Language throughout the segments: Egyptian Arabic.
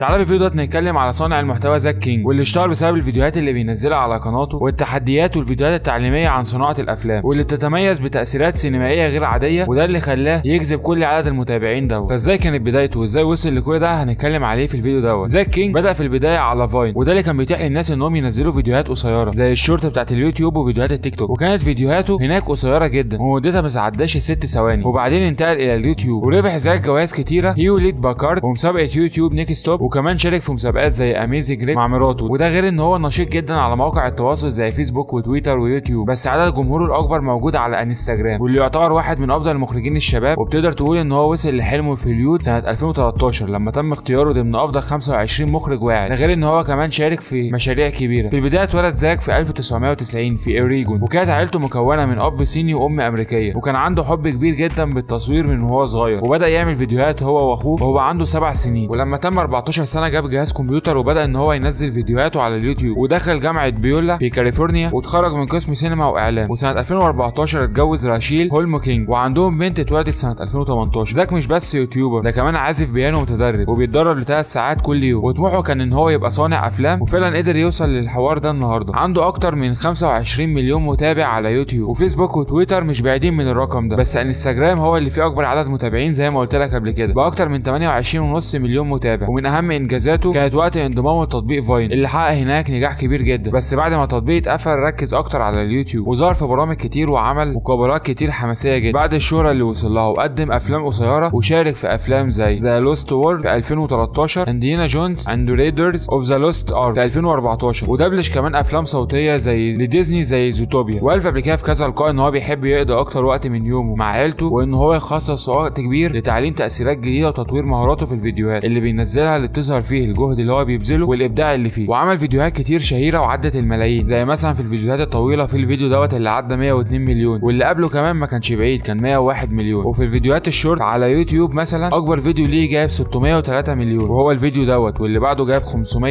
تعالى في الفيديو ده نتكلم على صانع المحتوى زاك كينج واللي اشتهر بسبب الفيديوهات اللي بينزلها على قناته والتحديات والفيديوهات التعليميه عن صناعه الافلام واللي بتتميز بتاثيرات سينمائيه غير عاديه وده اللي خلاه يجذب كل عدد المتابعين دوت فازاي كانت بدايته وازاي وصل لكل ده هنتكلم عليه في الفيديو دوت زاك كينج بدا في البدايه على فاين وده اللي كان بيتيح للناس انهم ينزلوا فيديوهات قصيره زي الشورت بتاعت اليوتيوب وفيديوهات التيك توك وكانت فيديوهاته هناك قصيره جدا ومدتها ما تعداش الست ثواني وبعدين انتقل الى اليوتيوب وربح زاك جوائز كتيره هي وليد باكارد ومسابقه يوتيوب نيكست توب وكمان شارك في مسابقات زي اميزنج ريك مع مراته وده غير ان هو نشيط جدا على مواقع التواصل زي فيسبوك وتويتر ويوتيوب بس عدد جمهوره الاكبر موجود على انستجرام واللي يعتبر واحد من افضل المخرجين الشباب وبتقدر تقول ان هو وصل لحلمه في اليوت سنه 2013 لما تم اختياره ضمن افضل 25 مخرج واعد ده غير ان هو كمان شارك في مشاريع كبيره في البدايه اتولد زاك في 1990 في اوريجون وكانت عائلته مكونه من اب صيني وام امريكيه وكان عنده حب كبير جدا بالتصوير من وهو صغير وبدا يعمل فيديوهات هو واخوه وهو عنده سبع سنين ولما تم 14 سنه جاب جهاز كمبيوتر وبدا ان هو ينزل فيديوهاته على اليوتيوب ودخل جامعه بيولا في كاليفورنيا واتخرج من قسم سينما واعلام وسنه 2014 اتجوز راشيل هولم كينج وعندهم بنت اتولدت سنه 2018 زاك مش بس يوتيوبر ده كمان عازف بيانو متدرب وبيتدرب لثلاث ساعات كل يوم وطموحه كان ان هو يبقى صانع افلام وفعلا قدر يوصل للحوار ده النهارده عنده اكتر من 25 مليون متابع على يوتيوب وفيسبوك وتويتر مش بعيدين من الرقم ده بس انستجرام هو اللي فيه اكبر عدد متابعين زي ما قلت لك قبل كده باكتر من 28.5 مليون متابع ومن اهم انجازاته كانت وقت انضمامه لتطبيق فاين اللي حقق هناك نجاح كبير جدا بس بعد ما التطبيق اتقفل ركز اكتر على اليوتيوب وظهر في برامج كتير وعمل مقابلات كتير حماسيه جدا بعد الشهره اللي وصل لها وقدم افلام قصيره وشارك في افلام زي ذا لوست وورد في 2013 انديانا جونز اند ريدرز اوف ذا لوست ارك في 2014 ودبلج كمان افلام صوتيه زي لديزني زي زوتوبيا وقال قبل كده في كذا لقاء ان هو بيحب يقضي اكتر وقت من يومه مع عيلته وان هو يخصص وقت كبير لتعليم تاثيرات جديده وتطوير مهاراته في الفيديوهات اللي بينزلها اللي بتظهر فيه الجهد اللي هو بيبذله والابداع اللي فيه وعمل فيديوهات كتير شهيره وعدت الملايين زي مثلا في الفيديوهات الطويله في الفيديو دوت اللي عدى 102 مليون واللي قبله كمان ما كانش بعيد كان 101 مليون وفي الفيديوهات الشورت على يوتيوب مثلا اكبر فيديو ليه جايب 603 مليون وهو الفيديو دوت واللي بعده جايب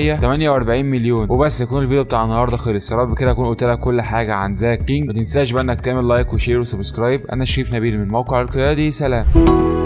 548 مليون وبس يكون الفيديو بتاع النهارده خلص يا رب كده اكون قلت لك كل حاجه عن زاك كينج ما تنساش بقى انك تعمل لايك وشير وسبسكرايب انا شريف نبيل من موقع القيادي سلام